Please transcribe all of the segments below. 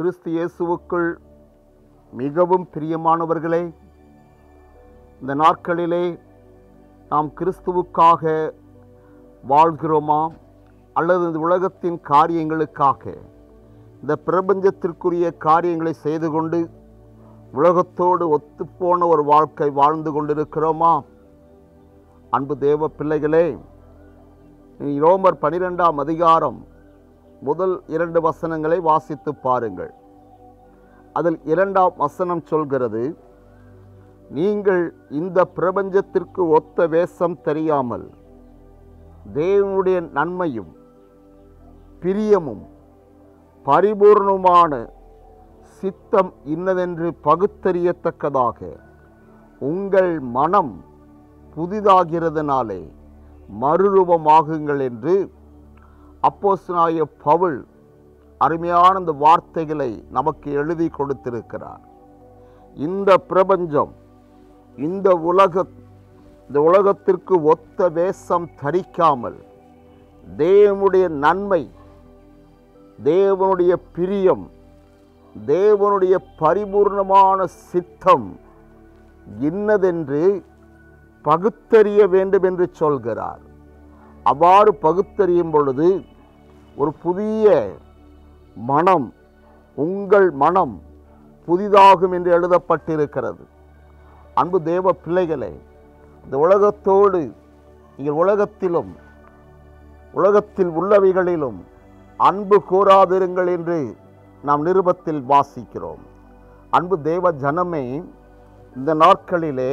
கிறிஸ்து இயேசுவுக்குள் மிகவும் பிரியமானவர்களே இந்த நாட்களிலே நாம் கிறிஸ்துவுக்காக வாழ்கிறோமா அல்லது இந்த உலகத்தின் காரியங்களுக்காக இந்த பிரபஞ்சத்திற்குரிய காரியங்களை செய்து கொண்டு உலகத்தோடு ஒத்துப்போன ஒரு வாழ்க்கை வாழ்ந்து கொண்டிருக்கிறோமா அன்பு தேவ பிள்ளைகளே இனி ரோமர் பனிரெண்டாம் அதிகாரம் முதல் இரண்டு வசனங்களை வாசித்து பாருங்கள் அதில் இரண்டாம் வசனம் சொல்கிறது நீங்கள் இந்த பிரபஞ்சத்திற்கு ஒத்த வேஷம் தெரியாமல் தேவனுடைய நன்மையும் பிரியமும் பரிபூர்ணமான சித்தம் இன்னதென்று பகுத்தறியத்தக்கதாக உங்கள் மனம் புதிதாகிறதுனாலே மறுரூபமாகுங்கள் என்று அப்போஸ்தலனாகிய பவுல் அருமையான இந்த வார்த்தைகளை நமக்கு எழுதி கொடுத்திருக்கிறார் இந்த பிரபஞ்சம் இந்த உலக இந்த உலகத்திற்கு ஒத்த வேஷம் தரிக்காமல் தேவனுடைய நன்மை தேவனுடைய பிரியம் தேவனுடைய பரிபூர்ணமான சித்தம் இன்னதென்று பகுத்தறிய வேண்டும் என்று சொல்கிறார் அவ்வாறு பகுத்தறியும் பொழுது ஒரு புதிய மனம் உங்கள் மனம் புதிதாகும் என்று எழுதப்பட்டிருக்கிறது அன்பு தேவ பிள்ளைகளே இந்த உலகத்தோடு நீங்கள் உலகத்திலும் உலகத்தில் உள்ளவைகளிலும் அன்பு கூறாதிருங்கள் என்று நாம் நிருபத்தில் வாசிக்கிறோம் அன்பு தேவ ஜனமே இந்த நாட்களிலே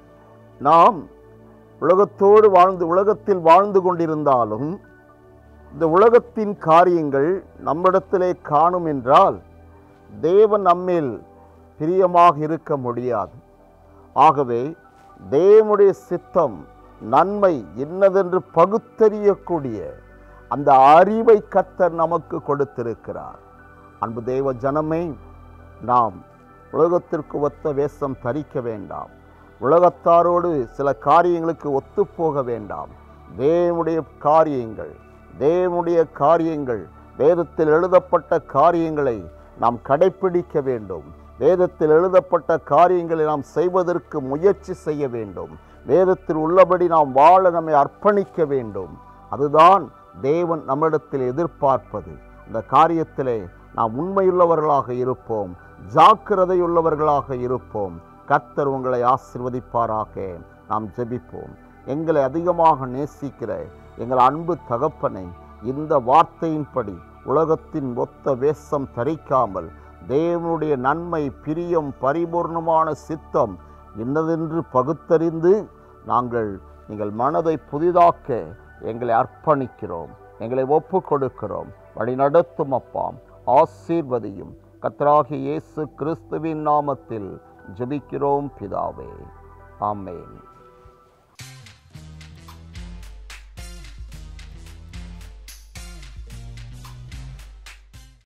நாம் உலகத்தோடு வாழ்ந்து உலகத்தில் வாழ்ந்து கொண்டிருந்தாலும் இந்த உலகத்தின் காரியங்கள் நம்மிடத்திலே காணும் என்றால் தேவன் நம்மில் பிரியமாக இருக்க முடியாது ஆகவே தேவனுடைய சித்தம் நன்மை என்னதென்று பகுத்தறியக்கூடிய அந்த அறிவை கத்தர் நமக்கு கொடுத்திருக்கிறார் அன்பு தேவ ஜனமே நாம் உலகத்திற்கு ஒத்த வேஷம் தரிக்க வேண்டாம் உலகத்தாரோடு சில காரியங்களுக்கு ஒத்துப்போக வேண்டாம் தேவனுடைய காரியங்கள் தேவனுடைய காரியங்கள் வேதத்தில் எழுதப்பட்ட காரியங்களை நாம் கடைப்பிடிக்க வேண்டும் வேதத்தில் எழுதப்பட்ட காரியங்களை நாம் செய்வதற்கு முயற்சி செய்ய வேண்டும் வேதத்தில் உள்ளபடி நாம் வாழ நம்மை அர்ப்பணிக்க வேண்டும் அதுதான் தேவன் நம்மிடத்தில் எதிர்பார்ப்பது இந்த காரியத்திலே நாம் உண்மையுள்ளவர்களாக இருப்போம் ஜாக்கிரதையுள்ளவர்களாக இருப்போம் கர்த்தர் உங்களை ஆசிர்வதிப்பாராக நாம் ஜெபிப்போம் எங்களை அதிகமாக நேசிக்கிற எங்கள் அன்பு தகப்பனை இந்த வார்த்தையின்படி உலகத்தின் ஒத்த வேஷம் தரிக்காமல் தேவனுடைய நன்மை பிரியம் பரிபூர்ணமான சித்தம் என்னதென்று பகுத்தறிந்து நாங்கள் எங்கள் மனதை புதிதாக்க எங்களை அர்ப்பணிக்கிறோம் எங்களை ஒப்பு கொடுக்கிறோம் வழி நடத்தும் அப்பாம் ஆசீர்வதியும் கத்தராகிய இயேசு கிறிஸ்துவின் நாமத்தில் ஜெபிக்கிறோம் பிதாவே ஆமென்